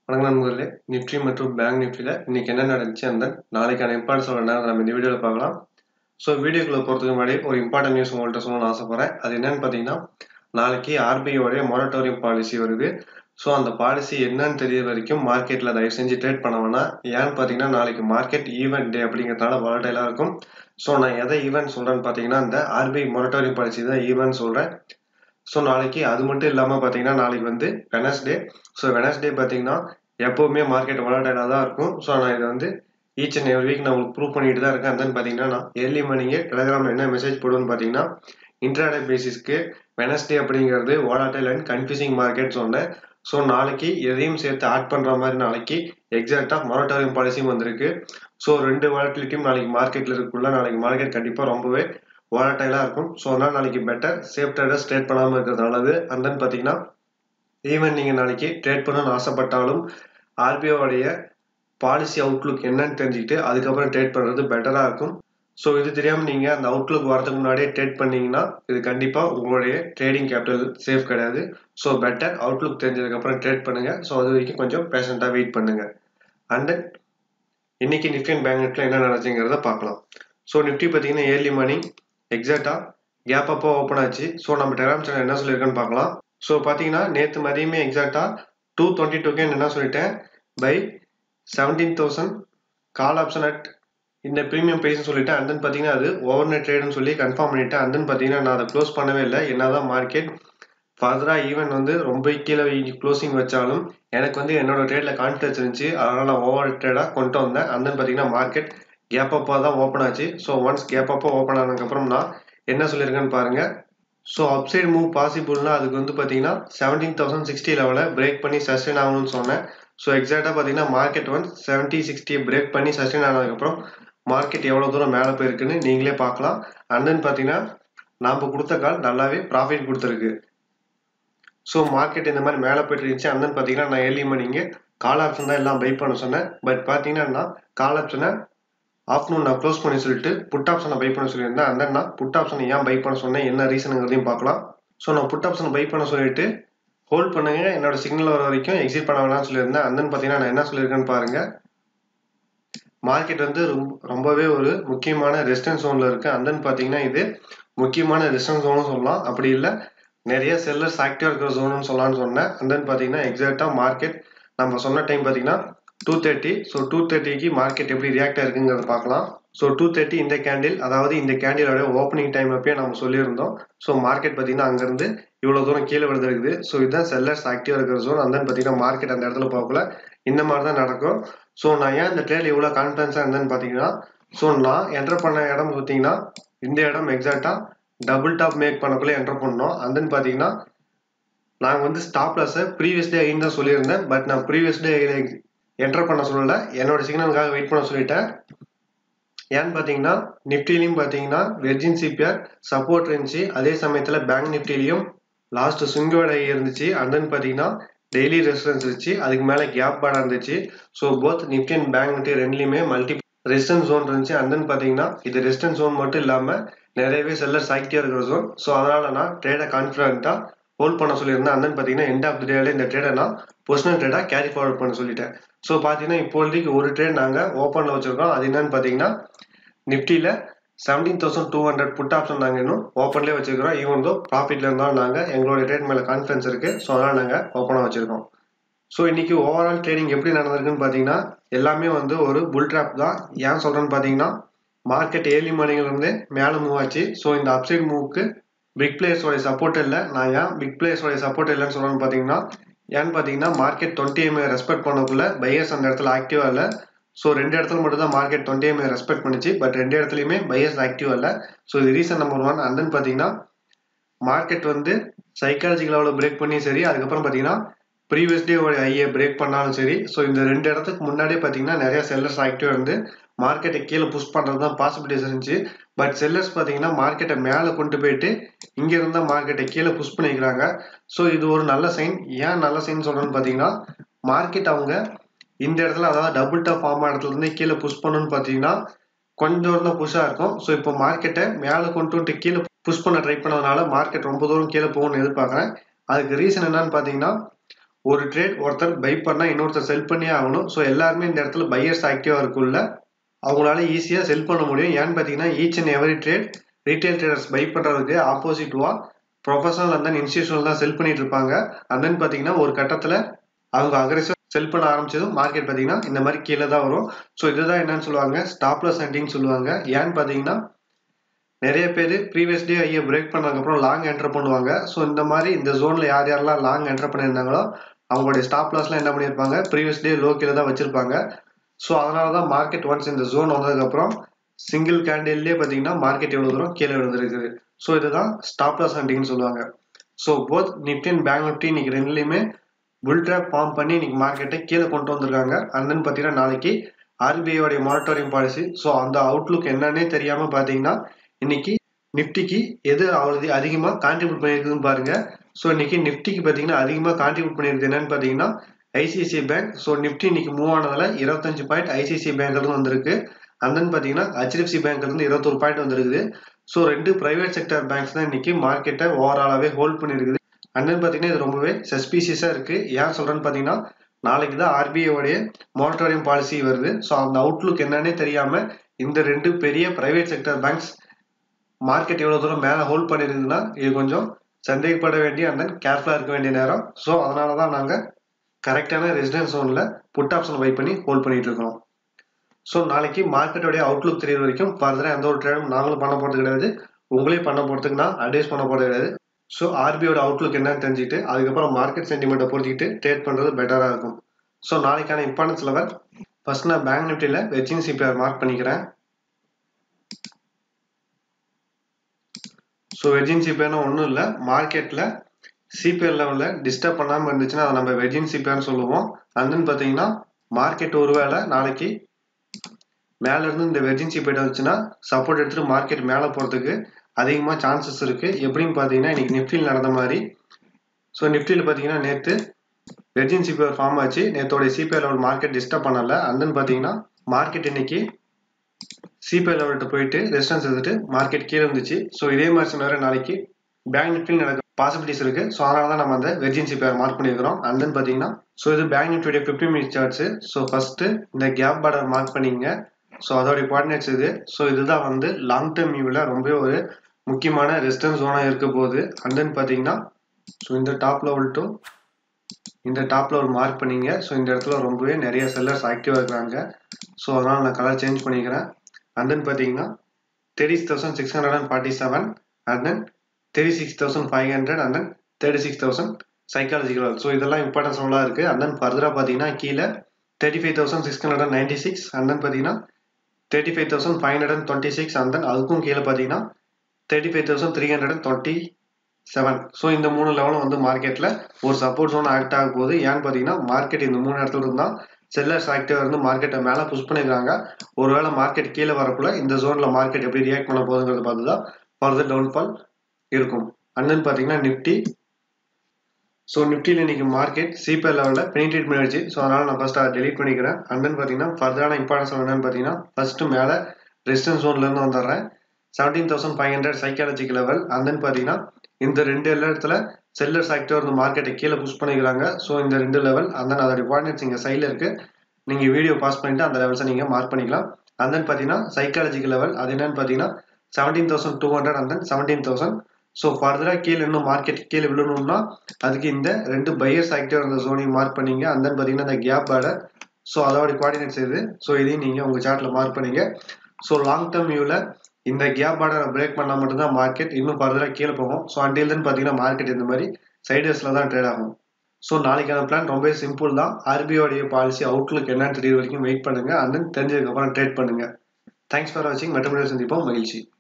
வணக்கம் நண்பர்களே நிஃப்டி மற்றும் பேங்க் நிஃப்டியில் இன்னைக்கு என்ன நடந்துச்சு அந்த நாளைக்கான இம்பார்ட்டன்ஸ் சொல்ல நம்ம இந்த வீடியோவில் பார்க்கலாம் ஸோ வீடியோக்குள்ள போகிறதுக்கு முன்னாடி ஒரு இம்பார்ட்டன்ட் நியூஸ் உங்கள்கிட்ட சொல்லணும்னு ஆசைப்பட்றேன் அது என்னன்னு பார்த்தீங்கன்னா நாளைக்கு ஆர்பிஐயோடைய மொரட்டோரியம் பாலிசி வருது ஸோ அந்த பாலிசி என்னன்னு தெரிய வரைக்கும் மார்க்கெட்டில் தயவு செஞ்சு ட்ரேட் பண்ண வேணாம் ஏன்னு பார்த்தீங்கன்னா நாளைக்கு மார்க்கெட் ஈவெண்ட் டே அப்படிங்கிறதுனால வாலட்டைலாக இருக்கும் ஸோ நான் எதை ஈவெண்ட் சொல்கிறேன்னு பார்த்தீங்கன்னா இந்த ஆர்பிஐ மொரட்டோரியம் பாலிசி தான் ஈவெண்ட் சொல்கிறேன் ஸோ நாளைக்கு அது மட்டும் இல்லாமல் பார்த்தீங்கன்னா நாளைக்கு வந்து வெனஸ்டே ஸோ வெனஸ்டே பார்த்தீங்கன்னா எப்போவுமே மார்க்கெட் வாலட்டைலாக தான் இருக்கும் ஸோ நான் இதை வந்து ஈச் அண்ட் எவ்ரி வீக் நான் உங்களுக்கு ப்ரூவ் பண்ணிட்டு தான் இருக்கேன் அண்ட் பார்த்தீங்கன்னா நான் ஏர்லி மார்னிங்கே டெலிகிராமில் என்ன மெசேஜ் போடுவேன்னு பார்த்தீங்கன்னா இன்ட்ராடே பேசிஸ்க்கு வெனஸ்டே அப்படிங்கிறது வாலட்டைல் அண்ட் கன்ஃபியூசிங் மார்க்கெட் சொன்னேன் ஸோ நாளைக்கு எதையும் சேர்த்து ஆட் பண்ணுற மாதிரி நாளைக்கு எக்ஸாக்டாக மொரட்டோரியம் பாலிசியும் வந்திருக்கு ஸோ ரெண்டு வாலட்டிலிட்டியும் நாளைக்கு மார்க்கெட்டில் இருக்குள்ள நாளைக்கு மார்க்கெட் கண்டிப்பாக ரொம்பவே வாலட்டைலாக இருக்கும் ஸோ அதனால் நாளைக்கு பெட்டர் சேஃப் ட்ரேடர் ட்ரேட் பண்ணாமல் இருக்கிறது நல்லது அண்ட் தென் பார்த்தீங்கன்னா ஈவன் நீங்கள் நாளைக்கு ட்ரேட் பண்ணணும்னு ஆசைப்பட்டாலும் ஆர்பிஐடைய பாலிசி அவுட்லுக் என்னன்னு தெரிஞ்சுக்கிட்டு அதுக்கப்புறம் ட்ரேட் பண்ணுறது பெட்டராக இருக்கும் ஸோ இது தெரியாமல் நீங்கள் அந்த அவுட்லுக் வரதுக்கு முன்னாடியே ட்ரேட் பண்ணீங்கன்னா இது கண்டிப்பாக உங்களுடைய ட்ரேடிங் கேபிட்டல் சேஃப் கிடையாது ஸோ பெட்டர் அவுட்லுக் தெரிஞ்சதுக்கப்புறம் ட்ரேட் பண்ணுங்கள் ஸோ அது வரைக்கும் கொஞ்சம் பேஷண்ட்டாக வெயிட் பண்ணுங்கள் அண்ட் தென் இன்னைக்கு நிஃப்டி அண்ட் பேங்க் நிஃப்டியில் என்ன நடந்துச்சுங்கிறத பார்க்கலாம் ஸோ நிஃப்டி பார்த்தீங்கன்னா ஏர்லி மார்னிங் எக்ஸாக்டாக கேப் அப்போ ஓப்பன் ஆச்சு ஸோ நம்ம டெலாம் சேனல் என்ன சொல்லியிருக்கேன்னு பார்க்கலாம் ஸோ பார்த்தீங்கன்னா நேற்று மதியமே எக்ஸாக்டாக டூ டுவெண்ட்டி டூக்கே என்ன சொல்லிட்டேன் buy seventeen thousand call option at இந்த ப்ரீமியம் ப்ரைஸ்னு சொல்லிட்டேன் அண்ட் தென் பார்த்தீங்கன்னா அது ஓவர் நெட் ட்ரேடுன்னு சொல்லி கன்ஃபார்ம் பண்ணிட்டேன் அண்ட் தென் பார்த்தீங்கன்னா நான் அதை க்ளோஸ் பண்ணவே இல்லை என்னதான் மார்க்கெட் ஃபர்தராக ஈவெண்ட் வந்து ரொம்ப கீழே க்ளோசிங் வச்சாலும் எனக்கு வந்து என்னோட ட்ரேடில் கான்ஃபிடன்ஸ் இருந்துச்சு அதனால் நான் ஓவர் ட்ரேடாக கொண்டு வந்தேன் அண்ட் தென் பார்த்தீங்கன்னா மார்க்கெட் கேப் அப்பாக தான் ஓப்பன் ஆச்சு so once gap up open ஆனதுக்கப்புறம் நான் என்ன சொல்லியிருக்கேன்னு பாருங்கள் ஸோ அப்சைட் மூவ் பாசிபிள்னா அதுக்கு வந்து பார்த்தீங்கன்னா செவன்டீன் தௌசண்ட் சிக்ஸ்டி லெவலில் பிரேக் பண்ணி சஸ்டெயின் ஆகணும்னு சொன்னேன் ஸோ எக்ஸாக்டாக பார்த்தீங்கன்னா மார்க்கெட் வந்து செவன்ட்டி சிக்ஸ்டியை பிரேக் பண்ணி சஸ்டெயின் ஆனதுக்கப்புறம் மார்க்கெட் எவ்வளோ தூரம் மேலே போயிருக்குன்னு நீங்களே பார்க்கலாம் அண்ட் தென் பார்த்தீங்கன்னா நாம் கொடுத்த கால் நல்லாவே ப்ராஃபிட் கொடுத்துருக்கு ஸோ மார்க்கெட் இந்த மாதிரி மேலே போயிட்டு இருந்துச்சு அண்ட் தென் பார்த்தீங்கன்னா நான் ஏர்லி மணிங்க கால் ஆப்ஷன் தான் எல்லாம் பை பண்ண சொன்னேன் பட் பார்த்தீங்கன்னா நான் கால் ஆப்ஷனை ஆஃப்டர்நூன் நான் க்ளோஸ் பண்ணி சொல்லிட்டு புட் ஆப்ஷனை பை பண்ண சொல்லியிருந்தேன் அந்த நான் புட் ஆப்ஷனை ஏன் பை பண்ண சொன்னேன் என்ன ரீசனுங்கிறதையும் பார்க்கலாம் ஸோ நான் புட் ஆப்ஷனை பை பண்ண சொல்லிட்டு ஹோல்ட் பண்ணுங்க என்னோட சிக்னல் வர வரைக்கும் எக்ஸிட் பண்ண வேணாம்னு சொல்லியிருந்தேன் அந்த பார்த்தீங்கன்னா நான் என்ன சொல்லியிருக்கேன்னு பாருங்க மார்க்கெட் வந்து ரொம்பவே ஒரு முக்கியமான ரெசிஸ்டன்ஸ் ஜோனில் இருக்குது அந்த பார்த்தீங்கன்னா இது முக்கியமான ரெசிஸ்டன்ஸ் ஜோனும் சொல்லலாம் அப்படி இல்லை நிறைய செல்லர்ஸ் ஆக்டிவாக இருக்கிற ஜோனுன்னு சொல்லலாம்னு சொன்னேன் அந்த பார்த்தீங்கன்னா எக்ஸாக்டாக மார்க்கெட் நம்ம சொன்ன டைம் பார்த்தீங்கன்னா டூ தேர்ட்டி ஸோ டூ தேர்ட்டிக்கு மார்க்கெட் எப்படி ரியாக்ட் ஆயிருக்குங்கிறத பார்க்கலாம் ஸோ டூ தேர்ட்டி இந்த கேண்டில் அதாவது இந்த கேண்டிலோட ஓப்பனிங் டைம் அப்பயே நம்ம சொல்லியிருந்தோம் ஸோ மார்க்கெட் பார்த்தீங்கன்னா அங்கேருந்து இவ்வளோ தூரம் கீழே விழுது இருக்குது ஸோ இதுதான் செல்லர்ஸ் ஆக்டிவாக இருக்கிற ஜோன் அந்த பார்த்தீங்கன்னா மார்க்கெட் அந்த இடத்துல போகல இந்த மாதிரி தான் நடக்கும் ஸோ நான் ஏன் இந்த ட்ரேடில் இவ்வளோ கான்ஃபிடன்ஸாக இருந்தேன்னு பார்த்தீங்கன்னா ஸோ நான் என்டர் பண்ண இடம் பார்த்தீங்கன்னா இந்த இடம் எக்ஸாக்டாக டபுள் டாப் மேக் பண்ணக்குள்ளே என்டர் பண்ணோம் அந்தன்னு பார்த்தீங்கன்னா நாங்கள் வந்து ஸ்டாப் லாஸை ப்ரீவியஸ் டே தான் சொல்லியிருந்தேன் பட் நான் ப்ரீவியஸ் டே என்டர் பண்ண சொல்லலை என்னோட சிக்னலுக்காக வெயிட் பண்ண சொல்லிட்டேன் ஏன்னு பார்த்தீங்கன்னா நிஃப்டிலையும் பார்த்தீங்கன்னா வெர்ஜின் சிபிஆர் சப்போர்ட் இருந்துச்சு அதே சமயத்தில் பேங்க் நிஃப்டிலையும் லாஸ்ட் சுங்கோட இருந்துச்சு அண்ட் தென் பார்த்தீங்கன்னா டெய்லி ரெசிஸ்டன்ஸ் இருந்துச்சு அதுக்கு மேலே கேப் பாடாக இருந்துச்சு so both Nifty and bank Nifty ரெண்டுலையுமே மல்டி ரெசிஸ்டன்ஸ் ஜோன் இருந்துச்சு அண்ட் தென் பார்த்தீங்கன்னா இது ரெசிஸ்டன்ஸ் ஜோன் மட்டும் இல்லாமல் நிறையவே செல்லர்ஸ் ஆக்டிவாக இருக்கிற ஜோன் ஸோ அதனால் நான் ட்ரேடை கான்ஃபிடண்ட்டாக ஹோல்ட் பண்ண சொல்லியிருந்தேன் அண்ட் தென் பார்த்தீங்கன்னா எண்ட் ஆஃப் த டேல இந்த ட்ரேடை நான் பொசிஷனல் ட்ரேடாக கேரி ஃபார்வர்ட் பண்ண சொல்லிட்டேன் ஸோ பார்த்தீங்கன்னா இப்போதைக்கு ஒரு ட்ரேட் நாங்கள் ஓப்பனில் வச்சுருக்கோம் அது என்னன்னு பார்த்தீங்கன்னா நிஃப்டியில் seventeen thousand two hundred put option நாங்கள் இன்னும் ஓப்பன்லேயே வச்சுருக்கிறோம் ஈவன் தோ ப்ராஃபிட்டில் இருந்தாலும் நாங்கள் எங்களோட ட்ரேட் மேலே கான்ஃபிடன்ஸ் இருக்குது ஸோ அதனால் நாங்கள் ஓப்பனாக வச்சுருக்கோம் ஸோ இன்றைக்கி ஓவரால் ட்ரேடிங் எப்படி நடந்திருக்குன்னு பார்த்தீங்கன்னா எல்லாமே வந்து ஒரு புல் ட்ராப் தான் ஏன் சொல்கிறேன்னு பார்த்தீங்கன்னா மார்க்கெட் ஏர்லி மார்னிங்லேருந்து மேலே மூவ் ஆச்சு ஸோ இந்த அப்சைட் மூவுக்கு பிக் பிளேயர்ஸோடைய சப்போர்ட் இல்லை நான் ஏன் பிக் பிளேயர்ஸோடைய சப்போர்ட் இல்லைன்னு சொல்கிறேன்னு பார்த்தீங்கன்னா ஏன்னு பார்த்தீங்கன்னா மார்க்கெட் டுவெண்ட்டி எம்ஏ ரெஸ்பெக்ட் பண்ணக்குள்ள பையர்ஸ் அந்த இடத்துல ஆக்டிவாக இல்லை ஸோ ரெண்டு இடத்துல மட்டும் தான் மார்க்கெட் டுவெண்ட்டி எம்ஏ ரெஸ்பெக்ட் பண்ணிச்சு பட் ரெண்டு இடத்துலையுமே பையர்ஸ் ஆக்டிவ் இல்லை ஸோ இது reason number one and then பார்த்தீங்கன்னா மார்க்கெட் வந்து சைக்காலஜிக்கல் லெவலில் பிரேக் பண்ணி சரி அதுக்கப்புறம் பார்த்தீங்கன்னா ப்ரீவியஸ் டே ஒரு ஐஏ பிரேக் பண்ணாலும் சரி ஸோ இந்த ரெண்டு இடத்துக்கு முன்னாடியே பார்த்தீங்கன்னா நிறைய செல்லர்ஸ் ஆக்டிவாக இருந்து மார்க்கெட்டை கீழே புஷ் பண்ணுறது தான் பாசிபிலிட்டிஸ் இருந்துச்சு பட் செல்லர்ஸ் பார்த்தீங்கன்னா மார்க்கெட்டை மேலே கொண்டு போயிட்டு இங்கே இருந்தால் மார்க்கெட்டை கீழே புஷ் பண்ணிக்கிறாங்க ஸோ இது ஒரு நல்ல சைன் ஏன் நல்ல சைன் சொல்கிறேன்னு பார்த்தீங்கன்னா மார்க்கெட் அவங்க இந்த இடத்துல அதாவது டபுள் டாப் ஃபார்ம் இடத்துல இருந்து கீழே புஷ் பண்ணணும்னு பார்த்தீங்கன்னா கொஞ்சம் தூரம் தான் புஷ்ஷாக இருக்கும் ஸோ இப்போ மார்க்கெட்டை மேலே கொண்டு வந்துட்டு கீழே புஷ் பண்ண ட்ரை பண்ணதுனால மார்க்கெட் ரொம்ப தூரம் கீழே போகணும்னு எதிர்பார்க்குறேன் அதுக்கு ரீசன் என்னன்னு பார்த்தீங்கன்னா ஒரு ட்ரேட் ஒருத்தர் பை பண்ணா இன்னொருத்தர் செல் பண்ணியே ஆகணும் ஸோ எல்லாருமே இந்த இடத்துல பையர்ஸ் ஆக்டிவா இருக்குள்ள அவங்களால ஈஸியா செல் பண்ண முடியும் ஏன்னு பாத்தீங்கன்னா each and every trade retail traders buy பண்றதுக்கு ஆப்போசிட்வா ப்ரொஃபஷனல் அண்ட் தென் இன்ஸ்டியூஷனல் தான் செல் பண்ணிட்டு இருப்பாங்க அண்ட் தென் பாத்தீங்கன்னா ஒரு கட்டத்துல அவங்க அக்ரெசிவ் செல் பண்ண ஆரம்பிச்சதும் மார்க்கெட் பாத்தீங்கன்னா இந்த மாதிரி கீழே தான் வரும் ஸோ இதுதான் என்னன்னு சொல்லுவாங்க ஸ்டாப்லஸ் ஹண்டிங் சொல்லுவாங்க ஏன்னு பாத்தீங்கன்னா நிறைய பேர் ப்ரீவியஸ் டே ஐயை பிரேக் பண்ணதுக்கப்புறம் லாங் என்டர் பண்ணுவாங்க ஸோ இந்த மாதிரி இந்த ஜோன்ல யார் யாரெல்லாம் லாங் என்டர் பண்ணியிருந்தாங்களோ அவங்களுடைய ஸ்டாப் லாஸ்லாம் என்ன பண்ணியிருப்பாங்க ப்ரீவியஸ் டே லோ கீழே தான் வச்சிருப்பாங்க ஸோ அதனால தான் மார்க்கெட் ஒன்ஸ் இந்த ஜோன் வந்ததுக்கப்புறம் சிங்கிள் கேண்டில்லே பார்த்தீங்கன்னா மார்க்கெட் எவ்வளோ தூரம் கீழே விழுந்திருக்குது ஸோ இதுதான் ஸ்டாப் லாஸ் ஹண்டிங்னு சொல்லுவாங்க so both Nifty and bank Nifty இன்னைக்கு ரெண்டுலையுமே புல் ட்ராப் ஃபார்ம் பண்ணி இன்னைக்கு மார்க்கெட்டை கீழே கொண்டு வந்திருக்காங்க அண்ட் தென் பார்த்தீங்கன்னா நாளைக்கு ஆர்பிஐயோடைய மானிட்டரிங் பாலிசி ஸோ அந்த அவுட்லுக் என்னன்னே தெரியாமல் பார்த்தீங்கன்னா இன்னைக்கு நிஃப்டிக்கு எது அவ்வளவு அதிகமாக கான்ட்ரிபியூட் பண்ணியிருக்குதுன்னு பாருங்க ஸோ இன்னைக்கு நிஃப்டிக்கு பார்த்தீங்கன்னா அதிகமாக கான்ட்ரிபியூட் பண்ணியிருக்கு என்னன்னு பார்த்தீங்கன்னா ஐசிஐசிஐ பேங்க் ஸோ நிஃப்டி இன்னைக்கு மூவ் ஆனதுல இருபத்தஞ்சு பாயிண்ட் ஐசிஐசிஐ பேங்க்ல இருந்து வந்திருக்கு அண்ட் தென் பார்த்தீங்கன்னா ஹெச்டிஎஃப்சி பேங்க்ல இருந்து இருபத்தொரு பாயிண்ட் வந்திருக்குது ஸோ ரெண்டு பிரைவேட் செக்டர் பேங்க்ஸ் தான் இன்னைக்கு மார்க்கெட்டை ஓவராலாவே ஹோல்ட் பண்ணியிருக்குது அண்ட் தென் பார்த்தீங்கன்னா இது ரொம்பவே சஸ்பீசியஸாக இருக்கு ஏன் சொல்றேன்னு பார்த்தீங்கன்னா நாளைக்கு தான் ஆர்பிஐயோடைய மானிட்டரிங் பாலிசி வருது ஸோ அந்த அவுட்லுக் என்னன்னே தெரியாம இந்த ரெண்டு பெரிய பிரைவேட் செக்டர் பேங்க்ஸ் மார்க்கெட் எவ்வளவு தூரம் மேலே ஹோல்ட் பண்ணிருக்குதுன்னா இது கொஞ்சம் சந்தேகப்பட வேண்டிய அந்த கேர்ஃபுல்லாக இருக்க வேண்டிய நேரம் ஸோ அதனால தான் நாங்கள் கரெக்டான ரெசிடென்ஸ் ஜோனில் புட் ஆப்ஷன் பை பண்ணி ஹோல்ட் பண்ணிட்டு இருக்கோம் ஸோ நாளைக்கு மார்க்கெட்டோடைய அவுட்லுக் தெரியற வரைக்கும் ஃபர்தராக எந்த ஒரு ட்ரேடும் நாங்களும் பண்ண போகிறது கிடையாது உங்களே பண்ண போகிறதுக்கு நான் அட்வைஸ் பண்ண போகிறது கிடையாது ஸோ ஆர்பிஐயோட அவுட்லுக் என்னன்னு தெரிஞ்சுட்டு அதுக்கப்புறம் மார்க்கெட் சென்டிமெண்ட்டை பொறுத்திக்கிட்டு ட்ரேட் பண்ணுறது பெட்டராக இருக்கும் ஸோ நாளைக்கான இம்பார்ட்டன்ஸ் லெவல் ஃபர்ஸ்ட் நான் பேங்க் நிஃப்டியில் வெச்சின் சிபிஆர் மார்க் பண்ணிக்கிறேன் ஸோ வெர்ஜின் சிபிஆர்னா ஒன்றும் இல்லை மார்க்கெட்டில் சிபிஆர் லெவலில் டிஸ்டர்ப் பண்ணாமல் இருந்துச்சுன்னா அதை நம்ம வெர்ஜின் சிபிஆர்னு சொல்லுவோம் அண்ட் தென் பார்த்தீங்கன்னா மார்க்கெட் ஒருவேளை நாளைக்கு மேல இருந்து இந்த வெர்ஜின் சிபிஆர் வந்துச்சுன்னா சப்போர்ட் எடுத்துட்டு மார்க்கெட் மேலே போகிறதுக்கு அதிகமாக சான்சஸ் இருக்கு எப்படின்னு பார்த்தீங்கன்னா இன்னைக்கு நிஃப்டியில் நடந்த மாதிரி ஸோ நிஃப்டியில் பார்த்தீங்கன்னா நேற்று வெர்ஜின் சிபிஆர் ஃபார்ம் ஆச்சு நேற்றோடைய சிபிஆர் லெவல் மார்க்கெட் டிஸ்டர்ப் பண்ணல அண்ட் தென் பார்த்தீங்கன்னா மார்க்கெட் இன்னைக்கு சிபிஐ லெவல்கிட்ட போயிட்டு ரெசிஸ்டன்ஸ் எடுத்துட்டு மார்க்கெட் கீழே இருந்துச்சு ஸோ இதே மாதிரி சொன்னாரு நாளைக்கு பேங்க் நிஃப்டியில் நடக்க பாசிபிலிட்டிஸ் இருக்கு ஸோ அதனால தான் நம்ம அந்த வெர்ஜின் சிபிஆர் மார்க் பண்ணியிருக்கிறோம் அண்ட் தென் பார்த்தீங்கன்னா ஸோ இது பேங்க் நிஃப்டியோட fifty minute charts so first இந்த கேப் பார்டர் மார்க் பண்ணிங்க ஸோ அதோடைய கோஆர்டினேட்ஸ் இது ஸோ இதுதான் வந்து லாங் டேர்ம் வியூவில் ரொம்ப ஒரு முக்கியமான ரெசிஸ்டன்ஸ் ஜோனாக இருக்க போகுது அண்ட் தென் பார்த்தீங்கன்னா ஸோ இந்த டாப் லெவல் டு இந்த டாப் லெவல் மார்க் பண்ணீங்க ஸோ இந்த இடத்துல ரொம்பவே நிறைய செல்லர்ஸ் ஆக்டிவாக இருக்கிறாங்க ஸோ அதனால் நான் கலர் சேஞ்ச் பண்ணிக்கிறேன் அண்ட் தென் பார்த்தீங்கன்னா thirty six thousand six hundred and forty seven and then thirty six thousand five hundred and then thirty six thousand psychological so இதெல்லாம் இம்பார்ட்டன்ஸ் நல்லா இருக்கு அண்ட் தென் ஃபர்தராக பார்த்தீங்கன்னா கீழே thirty five thousand six hundred and ninety six and then பார்த்தீங்கன்னா thirty five thousand five hundred and twenty six and then அதுக்கும் கீழே பார்த்தீங்கன்னா thirty five thousand three hundred and twenty seven so இந்த மூணு லெவலும் வந்து மார்க்கெட்டில் ஒரு சப்போர்ட் ஜோன் ஆக்ட் ஆக போகுது ஏன்னு பார்த்தீங்கன்னா மார்க்கெட் இந்த மூணு இடத்துல இருந்தால் செல்லர்ஸ் ஆக்டிவாக இருந்து மார்க்கெட்டை மேலே புஷ் பண்ணியிருக்காங்க ஒருவேளை மார்க்கெட் கீழே வரக்குள்ள இந்த ஜோனில் மார்க்கெட் எப்படி ரியாக்ட் பண்ண போகுதுங்கிறத பார்த்து தான் ஃபர்தர் டவுன்ஃபால் இருக்கும் அண்ணன் பார்த்தீங்கன்னா நிஃப்டி ஸோ நிஃப்டியில் இன்னைக்கு மார்க்கெட் சிபிஐ லெவலில் பெனிட்ரேட் பண்ணிடுச்சு ஸோ அதனால் நான் ஃபர்ஸ்ட் அதை டெலிட் பண்ணிக்கிறேன் அண்ட் தென் பார்த்தீங்கன்னா ஃபர்தரான இம்பார்ட்டன்ஸ் என்னன்னு பார்த்தீங்கன்னா ஃபர்ஸ்ட் மேலே ரெசிஸ்டன்ஸ் ஜோன்லேருந்து வந்துடுறேன் seventeen thousand five hundred psychologic level and then பார்த்தீங்கன்னா இந்த ரெண்டு இடத்துல செல்லர்ஸ் ஆக்டிவாக இருந்து மார்க்கெட்டை கீழே புஷ் பண்ணிக்கிறாங்க ஸோ இந்த ரெண்டு லெவல் அண்ட் தென் அதோட கோஆர்டினேட்ஸ் இங்கே சைடில் இருக்கு நீங்கள் வீடியோ பாஸ் பண்ணிட்டு அந்த லெவல்ஸை நீங்கள் மார்க் பண்ணிக்கலாம் அண்ட் தென் பார்த்தீங்கன்னா சைக்காலஜிக்கல் லெவல் அது என்னன்னு பார்த்தீங்கன்னா seventeen thousand two hundred and then seventeen thousand so ஃபர்தராக கீழே இன்னும் மார்க்கெட் கீழே விழணும்னா அதுக்கு இந்த ரெண்டு பையர்ஸ் ஆக்டிவாக இருந்த ஜோனையும் மார்க் பண்ணீங்க அண்ட் தென் பார்த்தீங்கன்னா இந்த கேப் பேடர் ஸோ அதோட கோஆர்டினேட்ஸ் இது ஸோ இதையும் நீங்கள் உங்கள் சார்ட்டில் மார்க் பண்ணீங்க ஸோ லாங் டேர்ம் வியூவில் இந்த கேப் பார்டரை பிரேக் பண்ணால் மட்டும்தான் மார்க்கெட் இன்னும் ஃபர்தராக கீழே போகும் ஸோ அண்டில் தென் பார்த்தீங்கன்னா மார்க்கெட் இந்த மாதிரி சைடர்ஸில் தான் ட்ரேட் ஆகும் ஸோ நாளைக்கான பிளான் ரொம்ப சிம்பிள் தான் ஆர்பிஐடைய பாலிசி அவுட்லுக் என்னன்னு தெரியற வரைக்கும் வெயிட் பண்ணுங்க அண்ட் தென் தெரிஞ்சதுக்கப்புறம் ட்ரேட் பண்ணுங்க தேங்க்ஸ் ஃபார் வாட்சிங் மற்றபடி சந்திப்போம் மகிழ்ச்சி